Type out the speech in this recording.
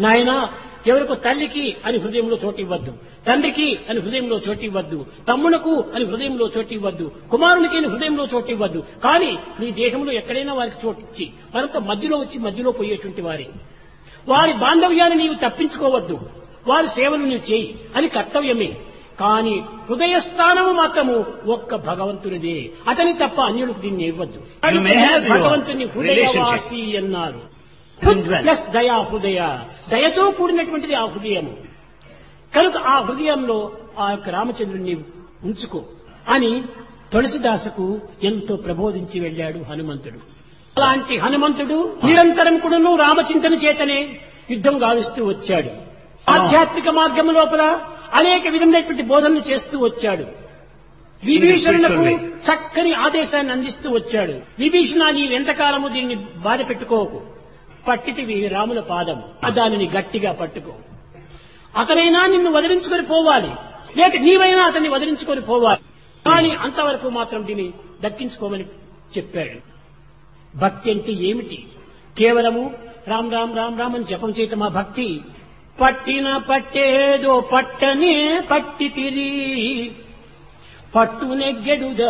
నాయనా ఎవరికో తల్లికి అని హృదయంలో చోటు ఇవ్వద్దు తండ్రికి అని హృదయంలో చోటు ఇవ్వద్దు తమ్మునకు అని హృదయంలో చోటు ఇవ్వద్దు కుమారునికి అని హృదయంలో చోటు ఇవ్వద్దు కానీ నీ దేహంలో ఎక్కడైనా వారికి చోటు ఇచ్చి మరంత మధ్యలో వచ్చి మధ్యలో పోయేటువంటి వారి వారి బాంధవ్యాన్ని నీవు తప్పించుకోవద్దు వారి సేవలు నీవు చేయి అది కర్తవ్యమే కానీ హృదయ స్థానము మాత్రము ఒక్క భగవంతునిదే అతని తప్ప అన్యులకు దీన్ని ఇవ్వద్దు You may have your భగవంతుని హృదయవాసి అన్నారు ప్లస్ దయా హృదయ దయతో కూడినటువంటిది ఆ హృదయము కనుక ఆ హృదయంలో ఆ యొక్క రామచంద్రుణ్ణి ఉంచుకో అని తులసిదాసుకు ఎంతో ప్రబోధించి వెళ్ళాడు హనుమంతుడు అలాంటి హనుమంతుడు నిరంతరం కూడాను రామచింతన చేతనే యుద్ధం గావిస్తూ వచ్చాడు ఆధ్యాత్మిక మార్గం లోపల అనేక విధమైనటువంటి బోధనలు చేస్తూ వచ్చాడు విభీషణులకు చక్కని ఆదేశాన్ని అందిస్తూ వచ్చాడు విభీషణ నీవు ఎంతకాలము దీన్ని బాధ పెట్టుకోకు పట్టితివి రాముల పాదం ఆ దానిని గట్టిగా పట్టుకో అతనైనా నిన్ను వదిలించుకొని పోవాలి లేక నీవైనా అతన్ని వదిలించుకొని పోవాలి కానీ అంతవరకు మాత్రం దీన్ని దక్కించుకోమని చెప్పాడు భక్తి అంటే ఏమిటి కేవలము రామ్ రామ్ రామ్ రామ్ అని జపం చేయటం ఆ భక్తి పట్టిన పట్టేదో పట్టనే పట్టి తిరి పట్టు నెగ్గెడు